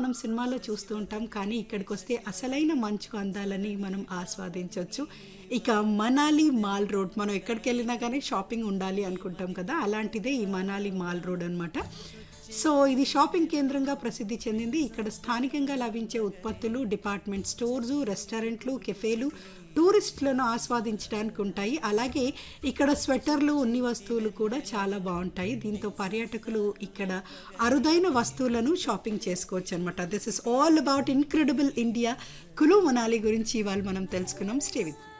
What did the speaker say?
మనం సినిమాలో చూస్తూ ఉంటాం కానీ ఇక్కడికి వస్తే అసలైన మంచు అందాలని మనం ఆస్వాదించవచ్చు ఇక మనాలి మాల్ రోడ్ మనం ఎక్కడికి వెళ్ళినా కానీ షాపింగ్ ఉండాలి అనుకుంటాం కదా అలాంటిదే ఈ మనాలి మాల్ రోడ్ అనమాట సో ఇది షాపింగ్ కేంద్రంగా ప్రసిద్ధి చెందింది ఇక్కడ స్థానికంగా లభించే ఉత్పత్తులు డిపార్ట్మెంట్ స్టోర్స్ రెస్టారెంట్లు కెఫేలు టూరిస్టులను ఆస్వాదించడానికి ఉంటాయి అలాగే ఇక్కడ స్వెటర్లు ఉన్ని వస్తువులు కూడా చాలా బాగుంటాయి దీంతో పర్యాటకులు ఇక్కడ అరుదైన వస్తువులను షాపింగ్ చేసుకోవచ్చు అనమాట this is all about incredible India Kullu Manali గురించి ఇవాళ మనం తెలుసుకున్నాం స్టే విత్